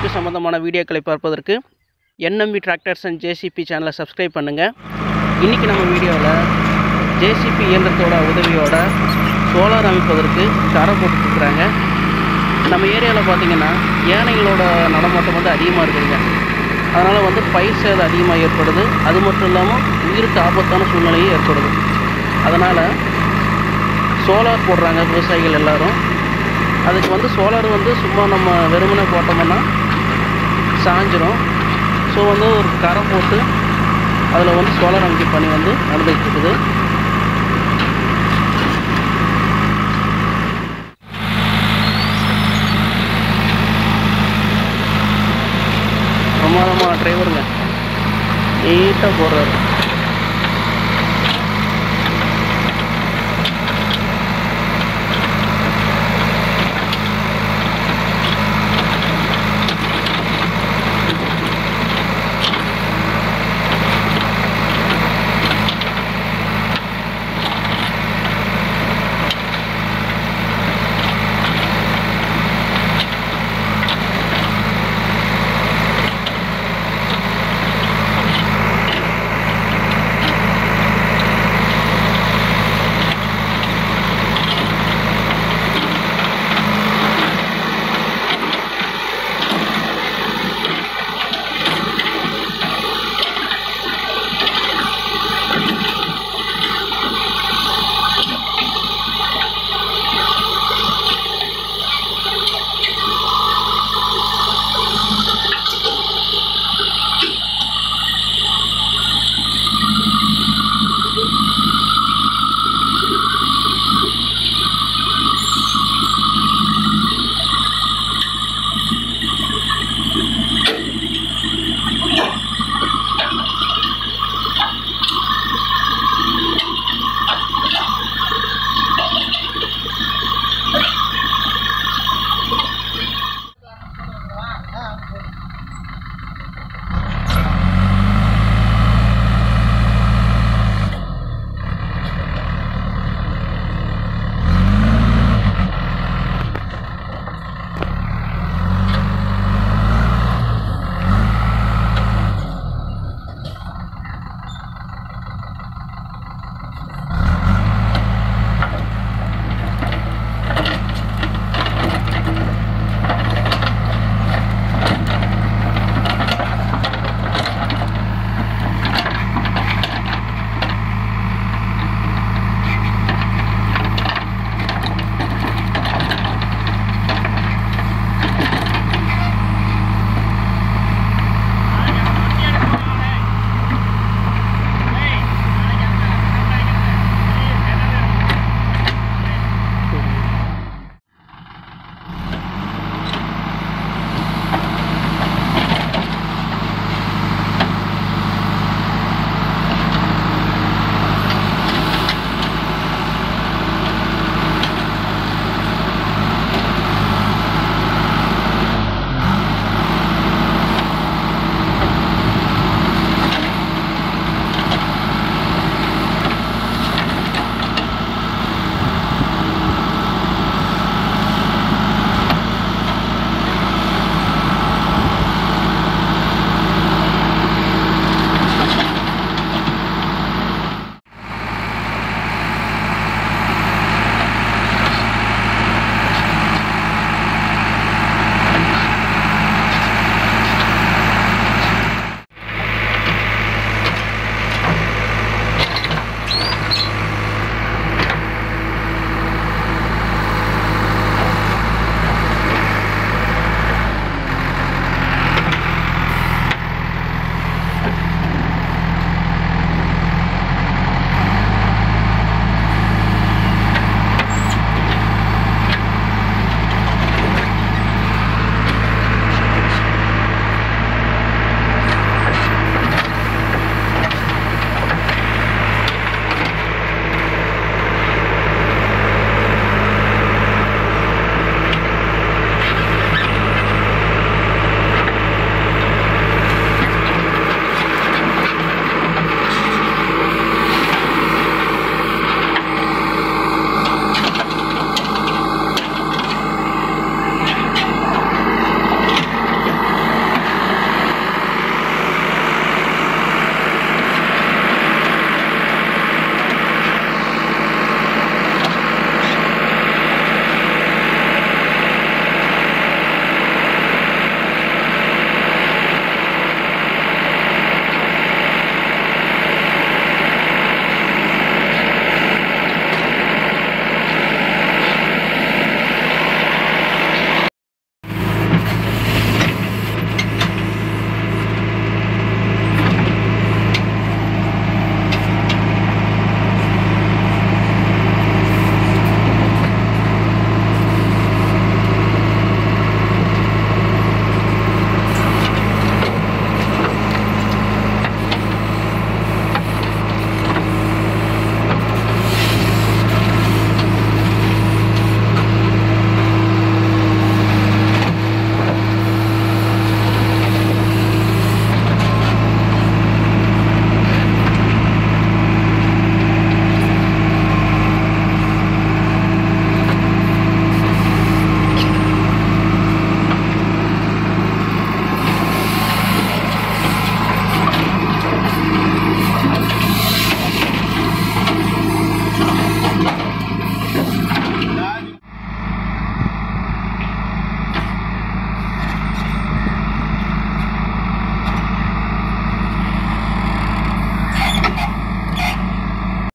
விவசாயத்திற்கு சம்பந்தமான வீடியோக்களை பார்ப்பதற்கு என்எம்பி டிராக்டர்ஸ் அண்ட் ஜேசிபி சேனலை சப்ஸ்கிரைப் பண்ணுங்கள் இன்றைக்கி நம்ம வீடியோவில் ஜேசிபி இயந்திரத்தோட உதவியோட சோலார் அமைப்பதற்கு தர போட்டுருக்குறாங்க நம்ம ஏரியாவில் பார்த்தீங்கன்னா யானைகளோட நடமாட்டம் வந்து அதிகமாக இருக்குதுங்க அதனால் வந்து பயிர் சேதம் அதிகமாக ஏற்படுது அது மட்டும் இல்லாமல் உயிருக்கு ஆபத்தான சூழ்நிலையும் ஏற்படுது அதனால் சோலார் போடுறாங்க விவசாயிகள் எல்லாரும் அதுக்கு வந்து சோலார் வந்து சும்மா நம்ம வெறுமனே போட்டோம்னா சாஞ்சிரும் ஸோ வந்து ஒரு கரம் போட்டு அதில் வந்து சோலார் அமைக்க பணி வந்து நடந்துகிட்டு இருக்குது பிரமாதமான டிரைவருங்க நீட்டாக போடுறாரு